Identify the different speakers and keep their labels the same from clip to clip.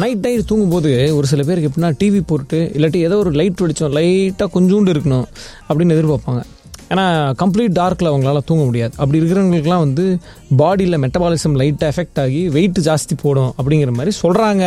Speaker 1: Night night தூங்கும்போது ஒரு சில பேருக்கு எப்படின்னா டிவி போட்டு இல்லாட்டி ஏதோ ஒரு லைட் வெடிச்சோம் லைட்டாக கொஞ்சோண்டு இருக்கணும் அப்படின்னு எதிர்பார்ப்பாங்க ஏன்னா கம்ப்ளீட் டார்க்கில் அவங்களால தூங்க முடியாது அப்படி இருக்கிறவங்களுக்குலாம் வந்து பாடியில் மெட்டபாலிசம் லைட்டாக எஃபெக்ட் ஆகி வெயிட் ஜாஸ்தி போடும் அப்படிங்கிற மாதிரி சொல்கிறாங்க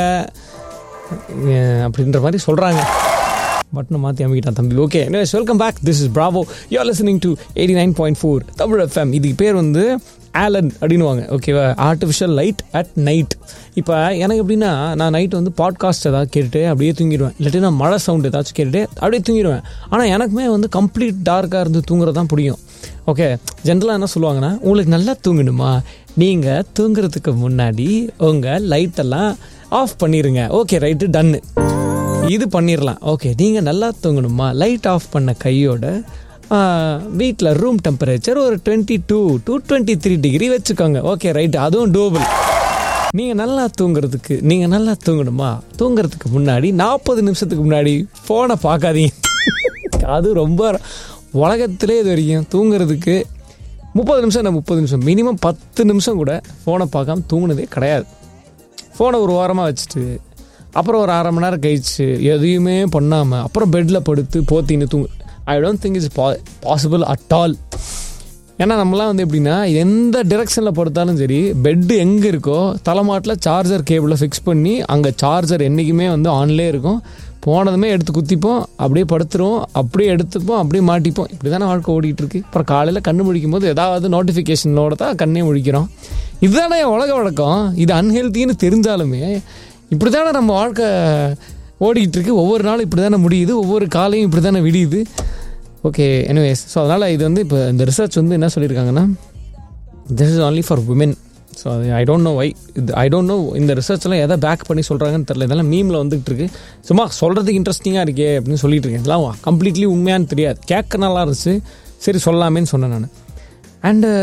Speaker 1: அப்படின்ற மாதிரி சொல்கிறாங்க பட்டனை மாற்றி அமைக்கிட்டான் தம்பி okay welcome back this is Bravo you're listening to eighty nine point four Tamil FM இதுக்கு பேர் வந்து ஆலன் அப்படின்னுவாங்க ஓகேவா ஆர்டிஃபிஷியல் லைட் அட் நைட் இப்போ எனக்கு எப்படின்னா நான் நைட் வந்து பாட்காஸ்ட் ஏதாவது கேட்டுட்டு அப்படியே தூங்கிடுவேன் இல்லாட்டி நான் மழை சவுண்ட் ஏதாச்சும் கேட்டுட்டு அப்படியே தூங்கிடுவேன் ஆனால் எனக்குமே வந்து கம்ப்ளீட் டார்க்காக இருந்து தூங்குறது தான் பிடிக்கும் ஓகே ஜென்ரலாக என்ன சொல்லுவாங்கன்னா உங்களுக்கு நல்லா தூங்கணுமா நீங்கள் தூங்குறதுக்கு முன்னாடி உங்கள் லைட்டெல்லாம் ஆஃப் பண்ணிடுங்க ஓகே ரைட்டு டன்னு இது பண்ணிடலாம் ஓகே நீங்கள் நல்லா தூங்கணுமா லைட் ஆஃப் பண்ண கையோட வீட்டில் ரூம் டெம்பரேச்சர் ஒரு twenty two to twenty three degree வச்சுக்கோங்க ஓகே ரைட் அதுவும் டோபிள் நீங்கள் நல்லா தூங்குறதுக்கு நீங்கள் நல்லா தூங்கணுமா தூங்குறதுக்கு முன்னாடி நாற்பது நிமிஷத்துக்கு முன்னாடி ஃபோனை பார்க்காதீங்க அது ரொம்ப உலகத்திலே இது வரைக்கும் தூங்குறதுக்கு முப்பது நிமிஷம் இல்லை முப்பது நிமிஷம் மினிமம் பத்து நிமிஷம் கூட ஃபோனை பார்க்காம தூங்குனதே கிடையாது ஃபோனை ஒரு வாரமாக வச்சுட்டு அப்புறம் ஒரு அரை மணி நேரம் கழிச்சு எதையுமே பண்ணாமல் அப்புறம் பெட்டில் படுத்து போத்தின்னு தூங்கு ஐ டோன்ட் திங்க் இட்ஸ் பா பாசிபிள் அட் ஆல் ஏன்னா நம்மலாம் வந்து எப்படின்னா எந்த டிரெக்ஷனில் படுத்தாலும் சரி பெட்டு எங்கே இருக்கோ தலைமாட்டில் சார்ஜர் கேபிளை ஃபிக்ஸ் பண்ணி அங்கே சார்ஜர் என்றைக்குமே வந்து ஆன்லேயே இருக்கும் போனதுமே எடுத்து குத்திப்போம் அப்படியே படுத்துருவோம் அப்படியே எடுத்துப்போம் அப்படியே மாட்டிப்போம் இப்படி தானே வாழ்க்கை ஓடிட்டு இருக்கு அப்புறம் காலையில் கண்ணு முழிக்கும் போது ஏதாவது நோட்டிஃபிகேஷனோட தான் கண்ணே முழிக்கிறோம் இதுதானே உலக வழக்கம் இது அன்ஹெல்த்தின்னு தெரிஞ்சாலுமே இப்படி தானே நம்ம வாழ்க்கை ஓடிக்கிட்டு இருக்கு ஒவ்வொரு நாளும் இப்படி தானே முடியுது ஒவ்வொரு காலையும் இப்படி தானே விடியுது ஓகே எனிவேஸ் ஸோ அதனால் இது வந்து இப்போ இந்த ரிசர்ச் வந்து என்ன சொல்லியிருக்காங்கன்னா this is only for women so அது ஐ டோன்ட் நோ வை இது ஐ டோன்ட் நோ இந்த ரிசர்ச்லாம் எதை பேக் பண்ணி சொல்கிறாங்கன்னு தெரில இதெல்லாம் மீமில் வந்துகிட்டு இருக்கு சும்மா சொல்கிறதுக்கு இன்ட்ரெஸ்டிங்காக இருக்கே அப்படின்னு சொல்லிட்டு இருக்கேன் இதெல்லாம் கம்ப்ளீட்லி உண்மையான்னு தெரியாது கேட்க நல்லா இருந்துச்சு சரி சொல்லாமேன்னு சொன்னேன் நான் அண்டு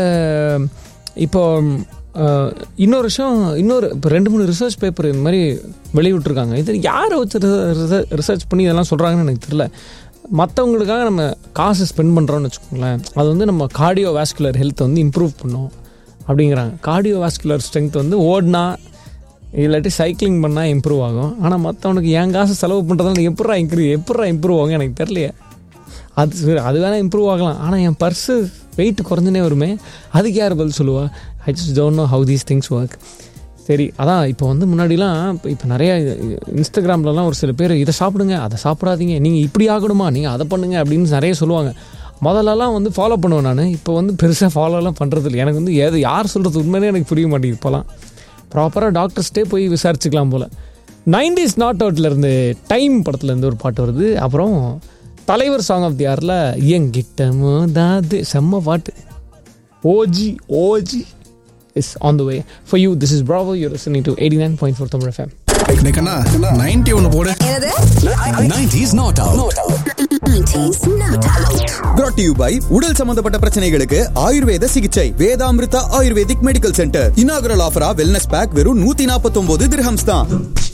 Speaker 1: இப்போ அஹ், இன்னொரு விஷயம் இன்னொரு இப்போ ரெண்டு மூணு ரிசர்ச் பேப்பர் இந்த மாதிரி வெளியிட்டிருக்காங்க இது யாரை வச்சு ரிசர்ச் பண்ணி இதெல்லாம் சொல்கிறாங்கன்னு எனக்கு தெரியல மற்றவங்களுக்காக நம்ம காசு ஸ்பெண்ட் பண்ணுறோம்னு வச்சுக்கோங்களேன் அது வந்து நம்ம கார்டியோ வாஸ்குலர் ஹெல்த்தை வந்து இம்ப்ரூவ் பண்ணும் அப்படிங்கிறாங்க கார்டியோ வாஸ்குலர் ஸ்ட்ரென்த் வந்து ஓடினா இல்லாட்டி சைக்கிளிங் பண்ணால் இம்ப்ரூவ் ஆகும் ஆனால் மற்றவனுக்கு என் காசு செலவு பண்ணுறதுனால எப்படா இம்ப்ரூவ் எப்படா இம்ப்ரூவ் ஆகும் எனக்கு தெரியலையே அது சரி அது வேணால் இம்ப்ரூவ் ஆகலாம் ஆனால் என் பர்ஸு வெயிட் குறைஞ்சுனே வருமே அதுக்கு யார் பதில் சொல்லுவா I just don't know how these things work சரி அதான் இப்போ வந்து முன்னாடிலாம் இப்போ இப்போ நிறைய இன்ஸ்டாகிராம்லலாம் ஒரு சில பேர் இதை சாப்பிடுங்க அதை சாப்பிடாதீங்க நீங்கள் இப்படி ஆகணுமா நீங்கள் அதை பண்ணுங்க அப்படின்னு நிறைய சொல்லுவாங்க முதல்லலாம் வந்து ஃபாலோ பண்ணுவேன் நான் இப்போ வந்து பெருசாக ஃபாலோலாம் பண்ணுறது இல்லை எனக்கு வந்து எது யார் சொல்கிறது உண்மையிலே எனக்கு புரிய மாட்டேங்குது இப்போலாம் ப்ராப்பராக டாக்டர்ஸ்டே போய் விசாரிச்சுக்கலாம் போல் நைன்டிஸ் நாட் அவுட்லேருந்து டைம் படத்துலேருந்து ஒரு பாட்டு வருது அப்புறம் தலைவர் சாங் ஆஃப் தி யாரில் எங்கிட்டமோ தாது செம்ம பாட்டு OG OG is on the way for you this is Bravo you listening to eighty nine point four Tamil FM
Speaker 2: கண்ணா நைன்டி ஒன்னு போடு
Speaker 3: என்னது
Speaker 4: 90s not out.
Speaker 3: 90s not out.
Speaker 5: brought to you by உடல் சம்பந்தப்பட்ட பிரச்சனைகளுக்கு ஆயுர்வேத சிகிச்சை Vedamrutha ayurvedic medical centre inaugural ஆஃபரா வெல்னஸ் பேக் வெறும் நூத்தி நாற்பத்தி ஒன்பது திரஹம்ஸ் தான்